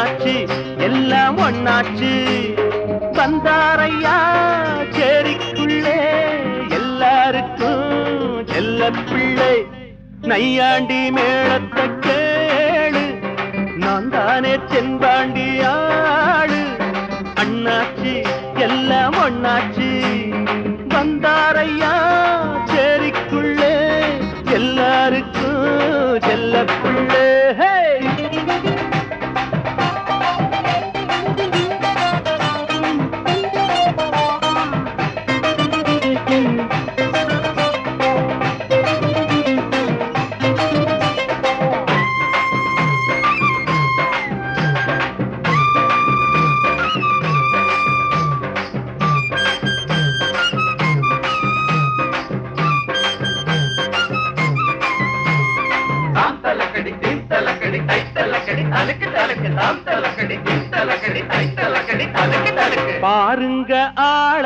அண்ணாச்சி எல்லாம் ஒண்ணாச்சு வந்தாரையா சேரிக்குள்ளே எல்லாருக்கும் செல்ல பிள்ளை நையாண்டி மேளத்தை கேளு நான் தானே தென்பாண்டி ஆளு அண்ணாச்சி எல்லாம் ஒண்ணாச்சு வந்தாரையா சேரிக்குள்ளே எல்லாருக்கும் செல்ல பிள்ளை ஹே! தாம் தலக்கடி தீம் தலக்கடி தை தலக்கடி தலுக்கு தலுக்கு தாம் தலக்கடி தீம் தலக்கடி தை தலக்கடி தலுக்கு தலுக்கு பாருங்க ஆள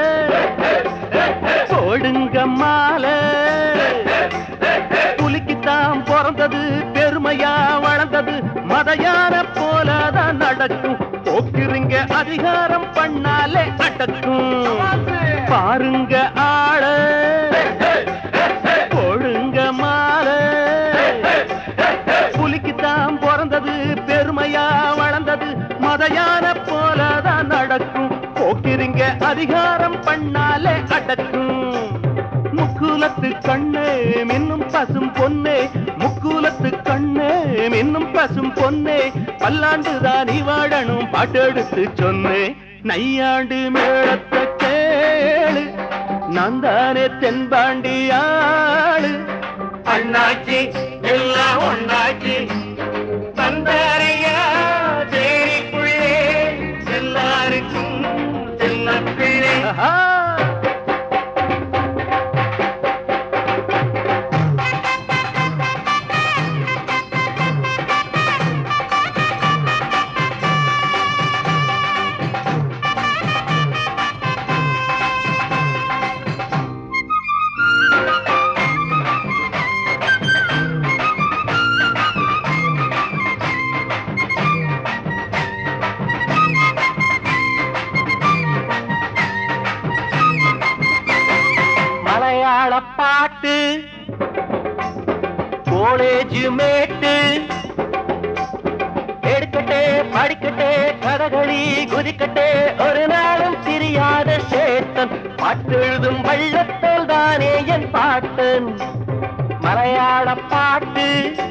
போடுங்க மாலை புலிக்குத்தான் பிறந்தது பெருமையா வளர்ந்தது மதையான போலதான் நடக்கும் போக்கிருங்க அதிகாரம் பண்ணாலே அடக்கும் பாருங்க ஆள போடுங்க மாலை புலிக்குத்தான் பிறந்தது பெருமையா வளர்ந்தது மதையான போலதான் நடக்கும் போக்கிருங்க அதிகாரம் பண்ணாலே அடக்கும் முக்குலத்து கண்ணே மின்னும் பசும் பொன்னே முக்குலத்து கண்ணே மின்னும் பசும் பொன்னே பல்லாண்டுதான் நீ வாழணும் பாட்டெடுத்து சொன்னே நையாண்டு மேளத்தை கேளு நான் தானே தென்பாண்டி ஆளு அண்ணாச்சி எல்லாம் ஒண்ணாச்சி வந்தாரையா சேரிக்குள்ளே எல்லாருக்கும் செல்ல பிள்ளை ஆஹா! மலையாள பாட்டு காலேஜ் மேட்டு எடுக்கட்டே படிக்கட்டே கதகளி குதிக்கட்டே ஒரு நாளும் தெரியாத சேத்தன் பாட்டெழுதும் வள்ளத்தோல் தானே என் பாட்டன் மலையாள பாட்டு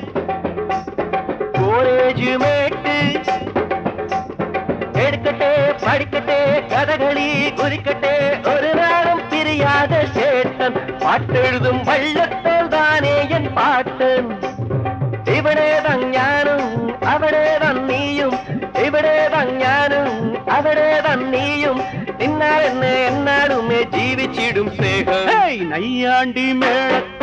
காலேஜ் மேட்டு எடுக்கட்டே படிக்கட்டே கதகளி குதிக்கட்டே ஒரு நாளும் பிரியாத சேட்டன் பாட்டெழுதும் வள்ளத்தோல் தானே என் பாட்டன் இவனேதான் ஞானும் அவனேதான் நீயும் இவனேதான் ஞானும் அவனேதான் நீயும் இன்னார் என்ன என்னாலுமே ஜீவிச்சிடும் சேகம் நையாண்டி மேளத்தை